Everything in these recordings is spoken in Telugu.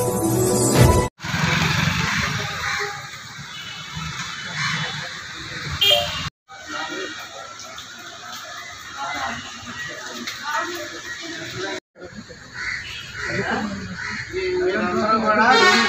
మీరందరూ కూడా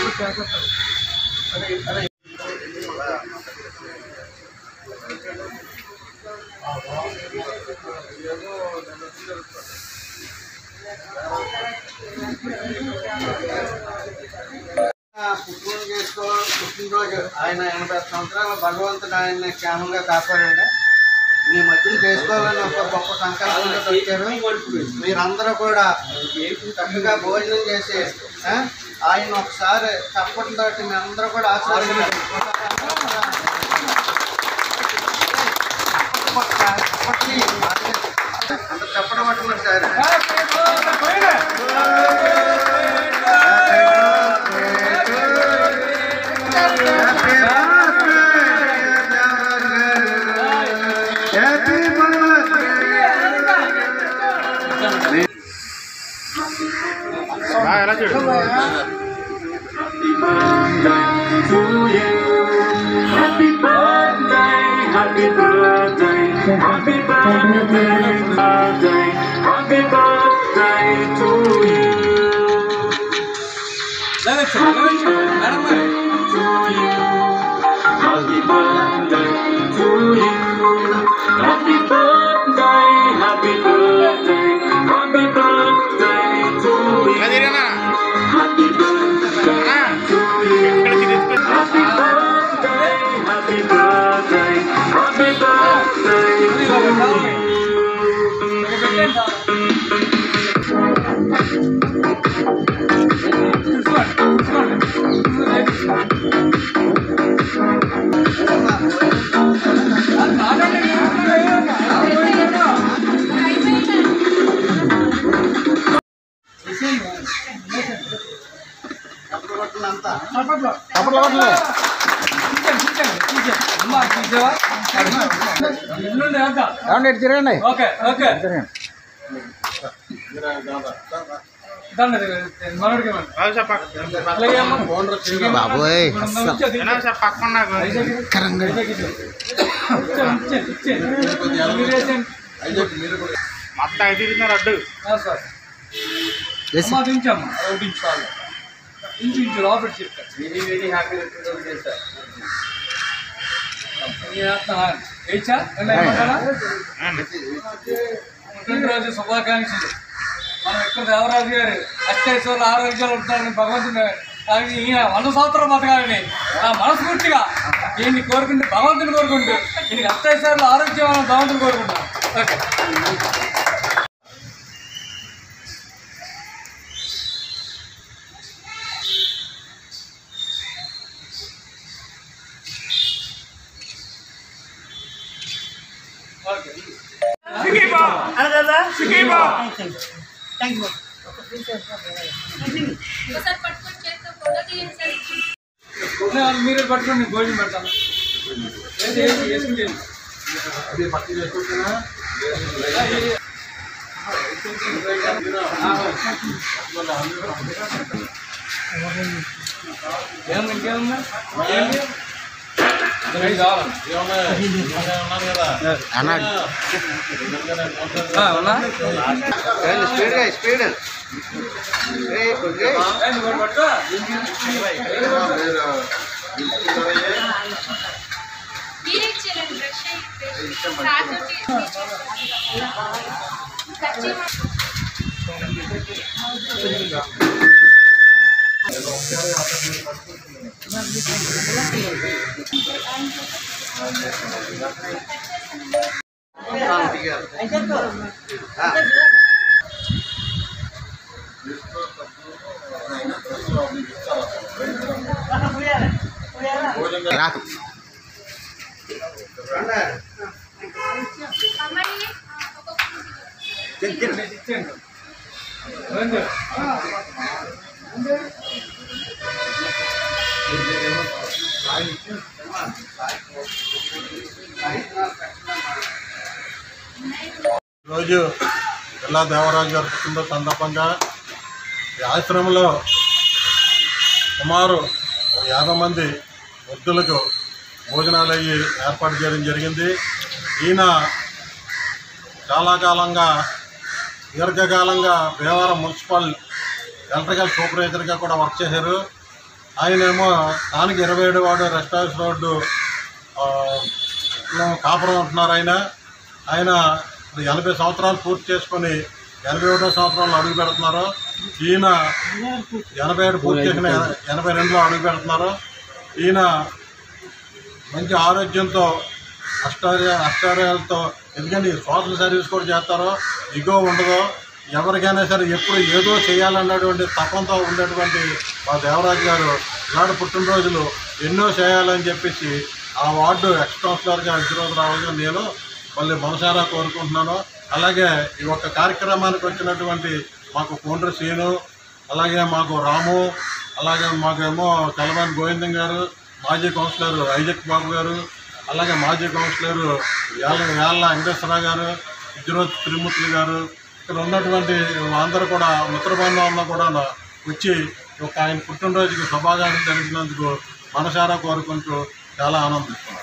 పుట్టిన చేసుకో పుట్టినరోజు ఆయన ఎనభై సంవత్సరాల భగవంతుడు ఆయన్ని క్షేమంగా కాపాడండి మీ మధ్యన చేసుకోవాలని ఒక గొప్ప సంకల్పంతో వచ్చారు మీరందరూ కూడా చక్కగా భోజనం చేసి ఆ, ఆయన ఒకసారి చప్పట్లతో మీ అందరూ కూడా ఆశీర్వదించారు అంత చప్పట పట్టుకున్నారు sir Happy birthday, happy birthday, happy birthday, birthday, happy birthday to you. To you. Happy birthday to you. Happy birthday, happy birthday, happy birthday to you. Happy birthday to you. Happy birthday, happy birthday, happy birthday to you. చప్పట పట్టుకున్నంతా తిరగండి ఓకే ఓకే మనోడికి బాబోయ్ మొత్తం ఐదు తిన్నారు అడ్డు వేసి. అమ్మా దించమ్మా ఒకటి ఇంచు చాలు ఇంచు ఇంచు లోపల చెప్తాను వెరీ వెరీ హ్యాపీ చేశారు వేయచ్చా పుట్టినరోజు శుభాకాంక్షలు మనం ఇక్కడ దేవరాజు గారు అష్టైశ్వర్లు ఆరోగ్యాలు ఉంటారని భగవంతుని కానీ ఈయన వంద సంవత్సరాలు బతకాలని నా మనస్ఫూర్తిగా దీన్ని కోరుకుంటూ భగవంతుని కోరుకుంటూ ఈయనకి అష్టైశ్వర్లు ఆరోగ్యం అని భగవంతుని కోరుకుంటాను ఓకే ఓకే ఒకసారి పట్టుకొని చేత్తో ఫోటో తీయండి సార్ నేను మీరే పట్టుకొని నేను భోజనం పెడతాను ఏంటి ఏంటి వేసుకుంటే ఏమన్నా ఇంకేమన్నా ఏంటి ఐదు కావాలా అన్నా ఆ, ఉన్నా స్పీడ్గా స్పీడ్ ఏంటి ఒకటి పట్టు మీరే ఇచ్చేయాలండి బ్రష్ అయ్యి సార్ వచ్చి కట్ చేయమని రాకు అమ్మాయి ఒక ఇచ్చేయండి రండి రోజు జిల్లా దేవరాజు గారి పుట్టినరోజు సందర్భంగా ఈ ఆశ్రమంలో సుమారు ఒక యాభై మంది వృద్ధులకు భోజనాలు అయ్యి ఏర్పాటు చేయడం జరిగింది ఈయన చాలా కాలంగా దీర్ఘకాలంగా భీమవరం మున్సిపల్ ఎలక్ట్రికల్ సూపర్వైజర్గా కూడా వర్క్ చేశారు ఆయనేమో స్థానిక ఇరవై ఏడు వార్డు రెస్ట్ హౌస్ రోడ్డు ఆ, లో కాపురం ఉంటున్నారు ఆయన ఆయన ఇప్పుడు ఎనభై సంవత్సరాలు పూర్తి చేసుకొని ఎనభై ఒకటో సంవత్సరంలో అడుగు పెడుతున్నారు ఈయన ఎనభై ఏడు పూర్తి చేసిన ఎన- ఎనభై రెండులో అడుగు పెడుతున్నారు ఈయన మంచి ఆరోగ్యంతో అష్టార్య అష్టార్యాలతో ఎందుకంటే ఈ సోషల్ సర్వీస్ కూడా చేస్తారో ఇగో ఉండదో ఎవరికైనా సరే ఎప్పుడు ఏదో చేయాలన్నటువంటి తపంతో ఉండేటువంటి మా దేవరాజు గారు ఇలాంటి పుట్టినరోజులు ఎన్నో చేయాలని చెప్పేసి ఆ వార్డు ఎక్స్ కౌన్సిలర్గా రావుగా నేను మళ్ళీ మనసారా కోరుకుంటున్నాను అలాగే ఈ ఒక్క కార్యక్రమానికి వచ్చినటువంటి మాకు కోండ్ర శ్రీను అలాగే మాకు రాము అలాగే మాకేమో కలవాని గోవిందం గారు మాజీ కౌన్సిలర్ ఐజక్ బాబు గారు అలాగే మాజీ కౌన్సిలర్ వేళ్ళ వేళ్ళ వెంకటేశ్వరరావు గారు విద్యురోత్ త్రిమూర్తులు గారు ఇక్కడ ఉన్నటువంటి అందరూ కూడా మిత్రబంధువులను కూడా వచ్చి ఒక ఆయన పుట్టినరోజుకి శుభాకాంక్షలు తెలిపినందుకు మనసారా కోరుకుంటూ చాలా ఆనందిస్తున్నాను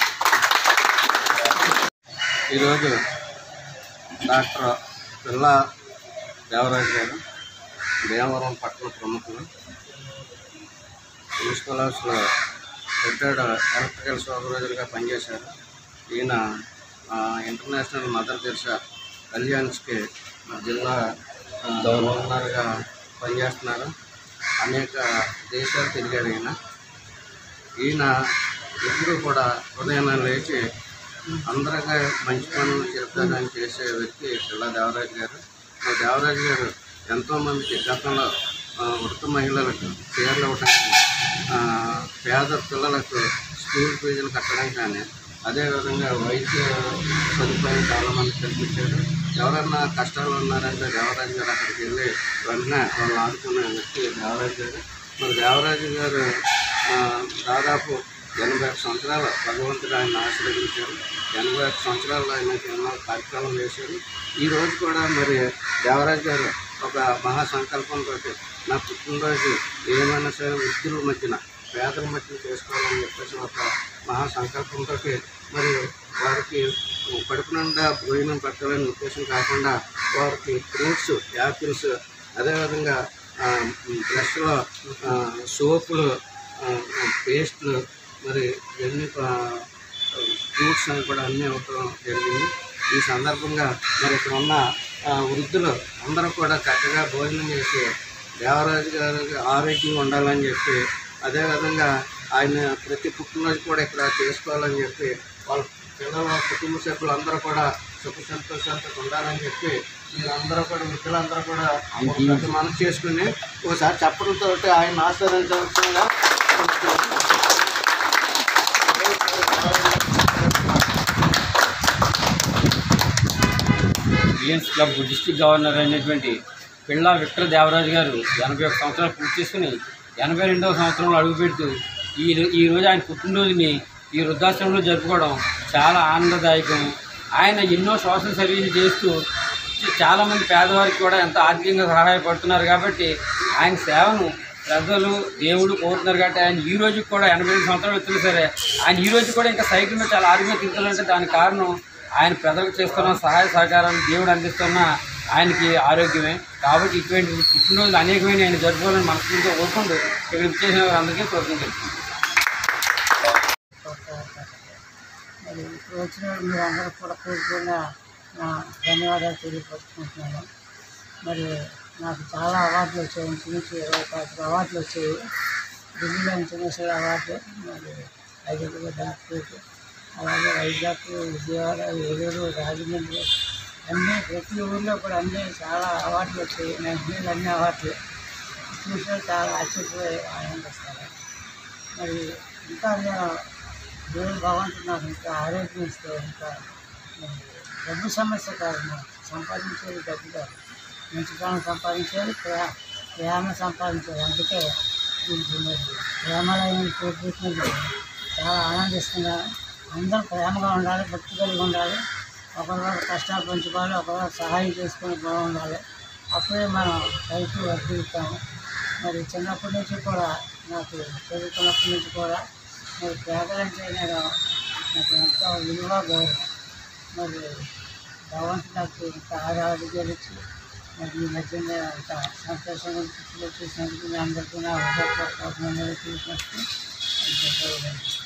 ఈరోజు డాక్టర్ పిల్ల దేవరాజు గారు భీమవరం పట్టణ ప్రముఖులు మున్సిపల్ హౌస్లో రిటైర్డ్ ఎలక్ట్రికల్ సూపర్వైజర్గా పనిచేశారు ఈయన ఆ, ఇంటర్నేషనల్ మదర్ తెరిసా కళ్యాణ్స్కి మా జిల్లా ఆ, గవర్నర్గా పనిచేస్తున్నారు అనేక దేశాలు తిరిగారు ఈయన ఈయన ఎప్పుడూ కూడా ఉదయాన్నే లేచి అందరికీ మంచి పనులు చేద్దామని చేసే వ్యక్తి పిల్ల దేవరాజు గారు మా దేవరాజు గారు ఎంతోమందికి గతంలో ఆ, వృత్త మహిళలకు చీరలు ఇవ్వడానికి ఆ, పేద పిల్లలకు స్కూల్ ఫీజులు కట్టడం కానీ అదేవిధంగా వైద్య సదుపాయం చాలామంది కల్పించారు ఎవరన్నా కష్టాలు ఉన్నారంటే దేవరాజు గారు అక్కడికి వెళ్ళి వెంటనే వాళ్ళు ఆదుకునే వ్యక్తి దేవరాజు గారు మరి దేవరాజు గారు ఆ, దాదాపు ఎనభై ఒక్క సంవత్సరాలు భగవంతుడు ఆయన ఆశీర్వదించారు ఎనభై ఒక్క సంవత్సరాలు ఆయన ఎన్నో కార్యక్రమాలు చేశారు ఈ రోజు కూడా మరి దేవరాజు గారు ఒక మహా సంకల్పంతో నా పుట్టినరోజు ఏమైనా సరే వృద్ధుల మధ్యన పేదల మధ్యన చేసుకోవాలని చెప్పేసి ఒక మహా సంకల్పంతో మరి వారికి కడుపు నిండా భోజనం పెట్టాలనే ఉద్దేశం కాకుండా వారికి ఫ్రూట్స్ యాపిల్స్ అదేవిధంగా ఆ, బ్రష్లో ఆ, సోపులు ఆ, పేస్ట్లు మరి ఇవన్నీ ఫ్రూట్స్ అని కూడా అన్నీ ఇవ్వటం జరిగింది ఈ సందర్భంగా మరి ఇక్కడ ఉన్న ఆ, వృద్ధులు అందరూ కూడా చక్కగా భోజనం చేసి దేవరాజు గారికి ఆరోగ్యంగా ఉండాలని చెప్పి అదేవిధంగా ఆయన ప్రతి పుట్టినరోజు కూడా ఇక్కడ చేసుకోవాలని చెప్పి వాళ్ళ పిల్లల కుటుంబ సభ్యులు అందరూ కూడా సుఖ సంతోషాలతో ఉండాలని చెప్పి మీరందరూ కూడా మిత్రులందరూ కూడా ఒక పెద్ద మనసు చేసుకుని ఒకసారి చెప్పడంతో ఆయన ఆశీర్వదించవలసిందిగా కోరుతున్నాను. రిలయన్స్ క్లబ్ డిస్టిక్ గవర్నర్ అయినటువంటి పిళ్ళ విక్టర్ దేవరాజు గారు ఎనభై ఒక సంవత్సరాలు పూర్తి చేసుకుని ఎనభై రెండవ సంవత్సరంలో అడుగుపెడుతూ ఈ రో- ఈ రోజు ఆయన పుట్టినరోజుని ఈ వృద్ధాశ్రమంలో జరుపుకోవడం చాలా ఆనందదాయకం ఆయన ఎన్నో సోషల్ సర్వీస్ చేస్తూ చాలామంది పేదవారికి కూడా ఎంతో ఆర్థికంగా సహాయపడుతున్నారు కాబట్టి ఆయన సేవను ప్రజలు దేవుడు కోరుతున్నారు కాబట్టి ఆయన ఈ రోజుకి కూడా ఎనభై ఐదు సంవత్సరాలు వచ్చినా సరే ఆయన ఈ రోజు కూడా ఇంకా సైకిల్ మీద చాలా ఆరోగ్యంగా తిరుగుతున్నారంటే దానికి కారణం ఆయన ప్రజలకు చేస్తున్న సహాయ సహకారాలు దేవుడు అందిస్తున్న ఆయనకి ఆరోగ్యమే కాబట్టి ఇటువంటి పుట్టినరోజులు అనేకమైన ఆయన జరుపుకోవాలని మనస్ఫూర్తిగా కోరుకుంటూ ఇక్కడ చేసిన వారందరికీ కృతజ్ఞతలు తెలుపుతున్నాను. మరి ఇప్పుడు వచ్చిన మీరు అందరూ కూడా కోరుకున్న నా ధన్యవాదాలు తెలియపరుచుకుంటున్నాను మరి నాకు చాలా అవార్డులు వచ్చాయి ఇంచుమించు ఇరవై పాతిక అవార్డులు వచ్చాయి ఢిల్లీలో ఇంటర్నేషనల్ అవార్డు మరి హైదరాబాద్ డాక్టరేట్ అలాగే వైజాగ్ విజయవాడ ఏలూరు రాజమండ్రి అన్నీ ప్రతి ఊళ్ళో కూడా అన్నీ చాలా అవార్డులు వచ్చాయి నేషనల్ అన్ని అవార్డులు చూసిన చాలా ఆశ్చర్యపోయి ఆనందిస్తారు మరి ఇంకా నేను దేవుడు భగవంతుడు నాకు ఇంకా ఆరోగ్యం ఇస్తే ఇంకా మరి డబ్బు సమస్య కాదు నాకు సంపాదించేది డబ్బు కాదు మంచితనం సంపాదించేది ప్రేమ ప్రేమ సంపాదించేది అందుకే దీనికి మరి ప్రేమలైన కోరుకుంటున్నది చాలా ఆనందిస్తున్నాను అందరూ ప్రేమగా ఉండాలి భక్తి కలిగి ఉండాలి ఒకరికొకరు కష్టాలు పంచుకోవాలి ఒకరికొకరు సహాయం చేసుకొని బాగుండాలి అప్పుడే మనం పైకి వర్తిస్తాము మరి చిన్నప్పటి నుంచి కూడా నాకు చదువుకున్నప్పటి నుంచి కూడా మరి పేదలంటే నేను నాకు ఎంతో విలువ గౌరవం మరి భగవంతుడు నాకు ఇంత ఆరోగ్యాలు ఇచ్చి మరి ఈ మధ్యన అంత సంతోషంగా చూసినందుకు మీ అందరికీ నా హృదయపూర్వక అభినందనలు తెలియజేస్తూ